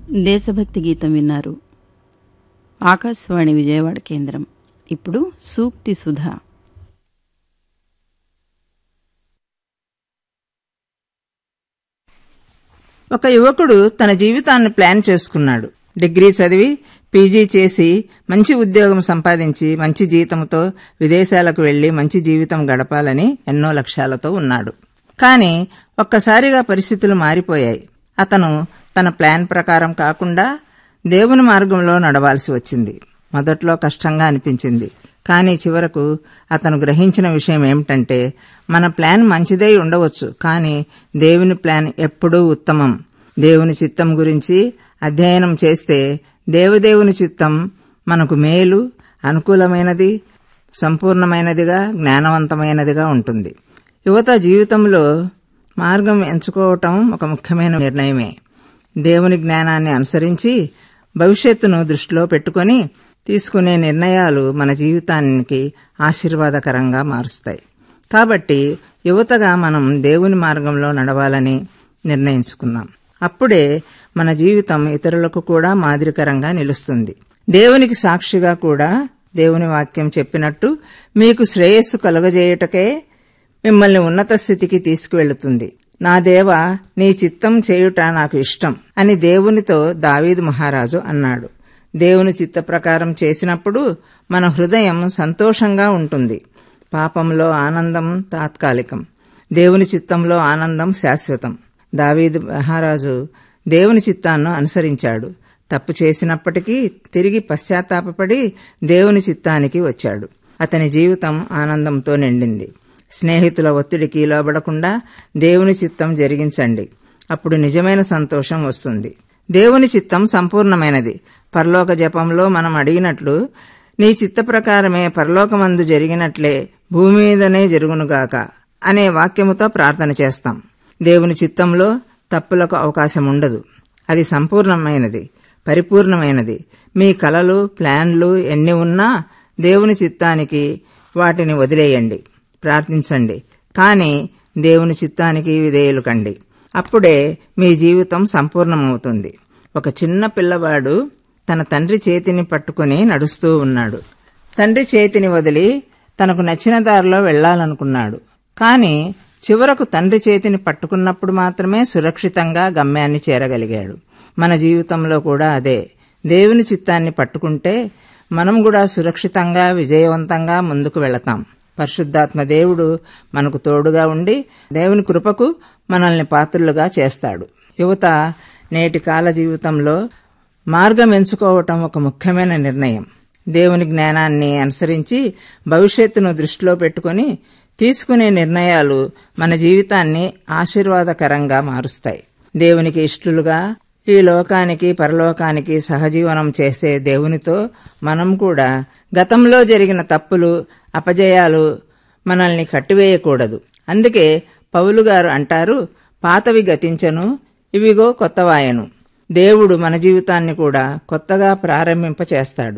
దేశభక్తి గీతం విన్నారు ఆకాశవాణి విజయవాడ కేంద్రం ఇప్పుడు సూక్తి సుధా ఒక యువకుడు తన జీవితాన్ని ప్లాన్ చేసుకున్నాడు డిగ్రీ చదివి పీజీ చేసి మంచి ఉద్యోగం సంపాదించి మంచి జీతంతో విదేశాలకు వెళ్లి మంచి జీవితం గడపాలని ఎన్నో లక్ష్యాలతో ఉన్నాడు కానీ ఒక్కసారిగా పరిస్థితులు మారిపోయాయి అతను తన ప్లాన్ ప్రకారం కాకుండా దేవుని మార్గంలో నడవాల్సి వచ్చింది మొదట్లో కష్టంగా అనిపించింది కానీ చివరకు అతను గ్రహించిన విషయం ఏమిటంటే మన ప్లాన్ మంచిదై ఉండవచ్చు కానీ దేవుని ప్లాన్ ఎప్పుడూ ఉత్తమం దేవుని చిత్తం గురించి అధ్యయనం చేస్తే దేవదేవుని చిత్తం మనకు మేలు అనుకూలమైనది సంపూర్ణమైనదిగా జ్ఞానవంతమైనదిగా ఉంటుంది యువత జీవితంలో మార్గం ఎంచుకోవటం ఒక ముఖ్యమైన నిర్ణయమే దేవుని జ్ఞానాన్ని అనుసరించి భవిష్యత్తును దృష్టిలో పెట్టుకొని తీసుకునే నిర్ణయాలు మన జీవితానికి ఆశీర్వాదకరంగా మారుస్తాయి కాబట్టి యువతగా మనం దేవుని మార్గంలో నడవాలని నిర్ణయించుకుందాం అప్పుడే మన జీవితం ఇతరులకు కూడా మాదిరికరంగా నిలుస్తుంది దేవునికి సాక్షిగా కూడా దేవుని వాక్యం చెప్పినట్టు మీకు శ్రేయస్సు కలుగజేయుటకే మిమ్మల్ని ఉన్నత స్థితికి తీసుకువెళుతుంది నా దేవ నీ చిత్తం చేయుట నాకు ఇష్టం అని దేవునితో దావీదు మహారాజు అన్నాడు దేవుని చిత్త ప్రకారం చేసినప్పుడు మన హృదయం సంతోషంగా ఉంటుంది పాపంలో ఆనందం తాత్కాలికం దేవుని చిత్తంలో ఆనందం శాశ్వతం దావీదు మహారాజు దేవుని చిత్తాన్ని అనుసరించాడు తప్పు చేసినప్పటికీ తిరిగి పశ్చాత్తాపపడి దేవుని చిత్తానికి వచ్చాడు అతని జీవితం ఆనందంతో నిండింది స్నేహితుల ఒత్తిడికి లోబడకుండా దేవుని చిత్తం జరిగించండి అప్పుడు నిజమైన సంతోషం వస్తుంది దేవుని చిత్తం సంపూర్ణమైనది పరలోక జపంలో మనం అడిగినట్లు నీ చిత్త ప్రకారమే పరలోకమందు జరిగినట్లే భూమి మీదనే జరుగునుగాక అనే వాక్యముతో ప్రార్థన చేస్తాం దేవుని చిత్తంలో తప్పులకు అవకాశం ఉండదు అది సంపూర్ణమైనది పరిపూర్ణమైనది మీ కలలు ప్లాన్లు ఎన్ని ఉన్నా దేవుని చిత్తానికి వాటిని వదిలేయండి ప్రార్థించండి కానీ దేవుని చిత్తానికి విధేయులు కండి అప్పుడే మీ జీవితం సంపూర్ణమవుతుంది ఒక చిన్న పిల్లవాడు తన తండ్రి చేతిని పట్టుకుని నడుస్తూ ఉన్నాడు తండ్రి చేతిని వదిలి తనకు నచ్చిన దారిలో వెళ్లాలనుకున్నాడు కానీ చివరకు తండ్రి చేతిని పట్టుకున్నప్పుడు మాత్రమే సురక్షితంగా గమ్యాన్ని చేరగలిగాడు మన జీవితంలో కూడా అదే దేవుని చిత్తాన్ని పట్టుకుంటే మనం కూడా సురక్షితంగా విజయవంతంగా ముందుకు వెళతాం పరిశుద్ధాత్మ దేవుడు మనకు తోడుగా ఉండి దేవుని కృపకు మనల్ని పాత్రులుగా చేస్తాడు యువత నేటి కాల జీవితంలో మార్గం ఎంచుకోవటం ఒక ముఖ్యమైన నిర్ణయం దేవుని జ్ఞానాన్ని అనుసరించి భవిష్యత్తును దృష్టిలో పెట్టుకుని తీసుకునే నిర్ణయాలు మన జీవితాన్ని ఆశీర్వాదకరంగా మారుస్తాయి దేవునికి ఇష్టలుగా ఈ లోకానికి పరలోకానికి సహజీవనం చేసే దేవునితో మనం కూడా గతంలో జరిగిన తప్పులు అపజయాలు మనల్ని కట్టివేయకూడదు అందుకే పౌలు గారు అంటారు పాతవి గతించను ఇవిగో కొత్తవాయను దేవుడు మన జీవితాన్ని కూడా కొత్తగా ప్రారంభింపచేస్తాడు